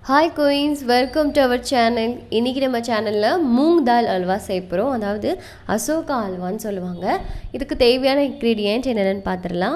Hi coins welcome to our channel இன்றைக்கி நம்ம சேனலில் மூங் தால் அல்வா செய்ய போகிறோம் அதாவது அசோகா அல்வான்னு சொல்லுவாங்க இதுக்கு தேவையான இன்க்ரீடியன்ட் என்னென்னு பார்த்துடலாம்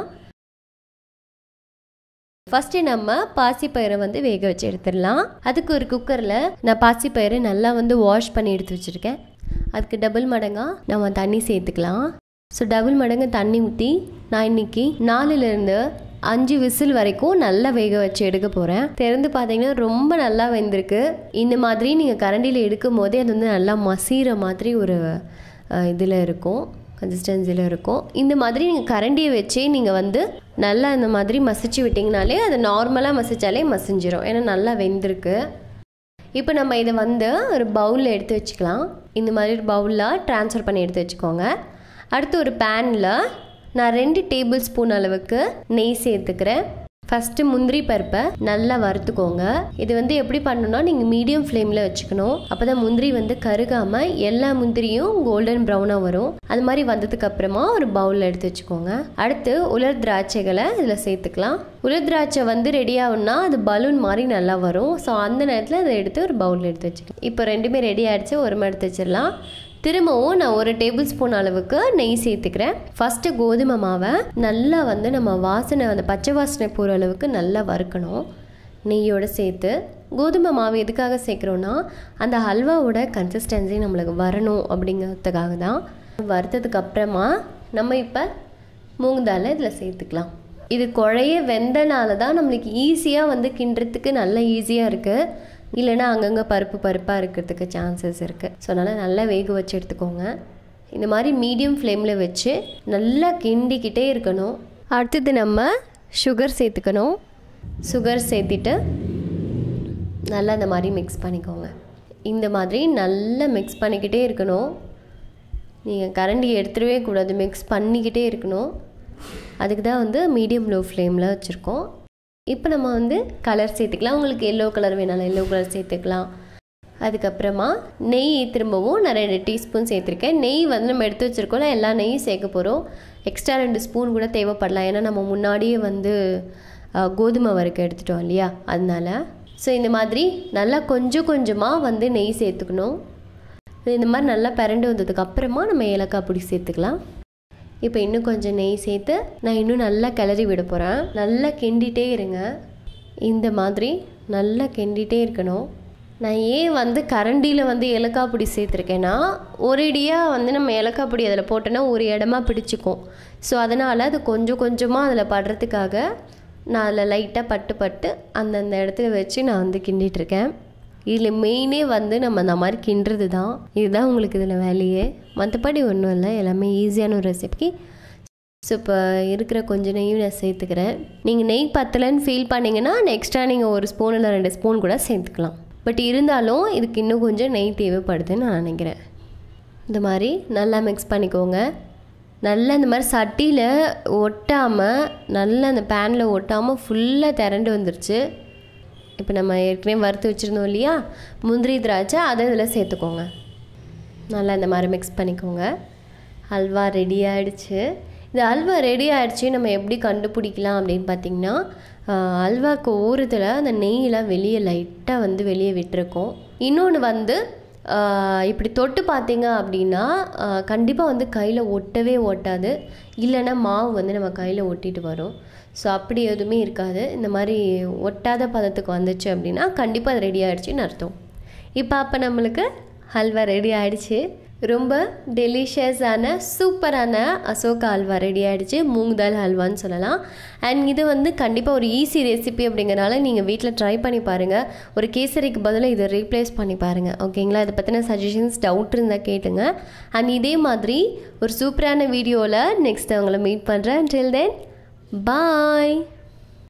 ஃபஸ்ட்டு நம்ம பாசிப்பயிரை வந்து வேக வச்சு எடுத்துடலாம் அதுக்கு ஒரு குக்கரில் நான் பாசிப்பயிரை நல்லா வந்து வாஷ் பண்ணி எடுத்து வச்சுருக்கேன் அதுக்கு டபுள் மடங்காக நம்ம தண்ணி சேர்த்துக்கலாம் ஸோ டபுள் மடங்கு தண்ணி ஊற்றி நான் இன்னைக்கு நாலுலேருந்து அஞ்சு விசில் வரைக்கும் நல்லா வேக வச்சு எடுக்க போகிறேன் திறந்து பார்த்தீங்கன்னா ரொம்ப நல்லா வெந்திருக்கு இந்த மாதிரி நீங்கள் கரண்டியில் எடுக்கும் போதே அது வந்து நல்லா மசீர மாதிரி ஒரு இதில் இருக்கும் கன்சிஸ்டன்சியில் இருக்கும் இந்த மாதிரி நீங்கள் கரண்டியை வச்சே நீங்கள் வந்து நல்லா இந்த மாதிரி மசிச்சு விட்டிங்கனாலே அது நார்மலாக மசிச்சாலே மசிஞ்சிரும் ஏன்னா நல்லா வெந்திருக்கு இப்போ நம்ம இதை வந்து ஒரு பவுலில் எடுத்து வச்சுக்கலாம் இந்த மாதிரி ஒரு பவுலில் ட்ரான்ஸ்ஃபர் பண்ணி எடுத்து வச்சுக்கோங்க அடுத்து ஒரு பேனில் நான் ரெண்டு டேபிள் ஸ்பூன் அளவுக்கு நெய் சேர்த்துக்கிறேன் ஃபஸ்ட்டு முந்திரி பருப்பை நல்லா வறுத்துக்கோங்க இது வந்து எப்படி பண்ணணும்னா நீங்கள் மீடியம் ஃப்ளேமில் வச்சுக்கணும் அப்போ தான் முந்திரி வந்து கருகாமல் எல்லா முந்திரியும் கோல்டன் ப்ரௌனாக வரும் அது மாதிரி வந்ததுக்கு அப்புறமா ஒரு பவுலில் எடுத்து வச்சுக்கோங்க அடுத்து உலர் திராட்சைகளை இதில் சேர்த்துக்கலாம் உலர் திராட்சை வந்து ரெடி ஆகும்னா அது பலூன் மாதிரி நல்லா வரும் ஸோ அந்த நேரத்தில் அதை எடுத்து ஒரு பவுலில் எடுத்து வச்சுக்கலாம் இப்போ ரெண்டுமே ரெடி ஆகிடுச்சு ஒரு மாதிரி எடுத்து வச்சிடலாம் திரும்பவும் நான் ஒரு டேபிள் ஸ்பூன் அளவுக்கு நெய் சேர்த்துக்கிறேன் ஃபஸ்ட்டு கோதுமை மாவை நல்லா வந்து நம்ம வாசனை அந்த பச்சை வாசனை போகிற அளவுக்கு நல்லா வறுக்கணும் நெய்யோடு சேர்த்து கோதுமை மாவு எதுக்காக சேர்க்குறோன்னா அந்த ஹல்வாவோட கன்சிஸ்டன்சி நம்மளுக்கு வரணும் அப்படிங்கிறதுக்காக தான் வறுத்ததுக்கு அப்புறமா நம்ம இப்போ மூங்குதால இதில் சேர்த்துக்கலாம் இது குழைய வெந்தனால தான் நம்மளுக்கு ஈஸியாக வந்து கிண்டுறதுக்கு நல்ல ஈஸியாக இருக்குது இல்லைன்னா அங்கங்கே பருப்பு பருப்பாக இருக்கிறதுக்கு சான்சஸ் இருக்குது ஸோ அதனால் நல்லா வேக வச்சு எடுத்துக்கோங்க இந்த மாதிரி மீடியம் ஃப்ளேமில் வச்சு நல்லா கிண்டிக்கிட்டே இருக்கணும் அடுத்தது நம்ம சுகர் சேர்த்துக்கணும் சுகர் சேர்த்திட்டு நல்லா இந்த மாதிரி மிக்ஸ் பண்ணிக்கோங்க இந்த மாதிரி நல்லா மிக்ஸ் பண்ணிக்கிட்டே இருக்கணும் நீங்கள் கரண்டி எடுத்துடவே கூடாது மிக்ஸ் பண்ணிக்கிட்டே இருக்கணும் அதுக்கு தான் வந்து மீடியம் லோ ஃப்ளேமில் வச்சுருக்கோம் இப்போ நம்ம வந்து கலர் சேர்த்துக்கலாம் உங்களுக்கு எல்லோ கலர் வேணாலும் எல்லோ கலர் சேர்த்துக்கலாம் அதுக்கப்புறமா நெய் திரும்பவும் நான் ரெண்டு டீஸ்பூன் சேர்த்துருக்கேன் நெய் வந்து நம்ம எடுத்து வச்சுருக்கோம்ல எல்லா நெய்யும் சேர்க்க போகிறோம் எக்ஸ்ட்ரா ரெண்டு ஸ்பூன் கூட தேவைப்படலாம் ஏன்னா நம்ம முன்னாடியே வந்து கோதுமை வறுக்க எடுத்துட்டோம் இல்லையா அதனால ஸோ இந்த மாதிரி நல்லா கொஞ்சம் கொஞ்சமாக வந்து நெய் சேர்த்துக்கணும் இந்த மாதிரி நல்லா பரண்டு வந்ததுக்கு அப்புறமா நம்ம ஏலக்காய் பொடி சேர்த்துக்கலாம் இப்போ இன்னும் கொஞ்சம் நெய் சேர்த்து நான் இன்னும் நல்லா கிளறி விட போகிறேன் நல்லா கிண்டிகிட்டே இருங்க இந்த மாதிரி நல்லா கிண்டிகிட்டே இருக்கணும் நான் ஏன் வந்து கரண்டியில் வந்து ஏலக்காய் பொடி சேர்த்துருக்கேன்னா ஒரேடியாக வந்து நம்ம ஏலக்காய் பொடி அதில் போட்டோன்னா ஒரு இடமா பிடிச்சிக்கும் ஸோ அதனால் அது கொஞ்சம் கொஞ்சமாக அதில் படுறதுக்காக நான் அதில் லைட்டாக பட்டு பட்டு அந்தந்த இடத்துல வச்சு நான் வந்து கிண்டிகிட்ருக்கேன் இதில் மெயினே வந்து நம்ம அந்த மாதிரி கிண்டுறது தான் இதுதான் உங்களுக்கு இதில் வேலையே மற்றபடி ஒன்றும் இல்லை எல்லாமே ஈஸியான ஒரு ரெசிபி ஸோ இப்போ இருக்கிற கொஞ்சம் நெய்யும் நான் சேர்த்துக்கிறேன் நீங்கள் நெய் பத்தலைன்னு ஃபீல் பண்ணிங்கன்னா நெக்ஸ்ட்டாக நீங்கள் ஒரு ஸ்பூன் இல்லை ரெண்டு ஸ்பூன் கூட சேர்த்துக்கலாம் பட் இருந்தாலும் இதுக்கு இன்னும் கொஞ்சம் நெய் தேவைப்படுதுன்னு நான் நினைக்கிறேன் இந்த மாதிரி நல்லா மிக்ஸ் பண்ணிக்கோங்க நல்லா இந்த மாதிரி சட்டியில் ஒட்டாமல் நல்லா அந்த பேனில் ஒட்டாமல் ஃபுல்லாக திரண்டு வந்துருச்சு இப்போ நம்ம ஏற்கனவே வறுத்து வச்சுருந்தோம் இல்லையா முந்திரி திராட்சை அதை இதில் சேர்த்துக்கோங்க நல்லா இந்த மாதிரி மிக்ஸ் பண்ணிக்கோங்க அல்வா ரெடி ஆகிடுச்சு இது அல்வா ரெடி ஆகிடுச்சு நம்ம எப்படி கண்டுபிடிக்கலாம் அப்படின்னு பார்த்திங்கன்னா அல்வாக்கு ஓரத்தில் அந்த நெய்யெலாம் வெளியே லைட்டாக வந்து வெளியே விட்டுருக்கோம் இன்னொன்று வந்து இப்படி தொட்டு பார்த்தீங்க அப்படின்னா கண்டிப்பாக வந்து கையில் ஒட்டவே ஒட்டாது இல்லைன்னா மாவு வந்து நம்ம கையில் ஒட்டிட்டு வரும் ஸோ அப்படி எதுவுமே இருக்காது இந்த மாதிரி ஒட்டாத பதத்துக்கு வந்துச்சு அப்படின்னா கண்டிப்பாக அது ரெடி ஆகிடுச்சின்னு அர்த்தம் இப்போ அப்போ நம்மளுக்கு ஹல்வா ரெடி ஆகிடுச்சு ரொம்ப டெலிஷியஸான சூப்பரான அசோகா ஹல்வா ரெடி ஆகிடுச்சு மூங் தால் ஹல்வான்னு சொல்லலாம் அண்ட் இது வந்து கண்டிப்பாக ஒரு ஈஸி ரெசிபி அப்படிங்கிறனால நீங்கள் வீட்டில் ட்ரை பண்ணி பாருங்கள் ஒரு கேசரிக்கு பதிலாக இதை ரீப்ளேஸ் பண்ணி பாருங்கள் ஓகேங்களா இதை பற்றின சஜஷன்ஸ் டவுட் இருந்தால் கேட்டுங்க அண்ட் இதே மாதிரி ஒரு சூப்பரான வீடியோவில் நெக்ஸ்ட் அவங்கள மீட் பண்ணுறேன் டில் தென் Bye.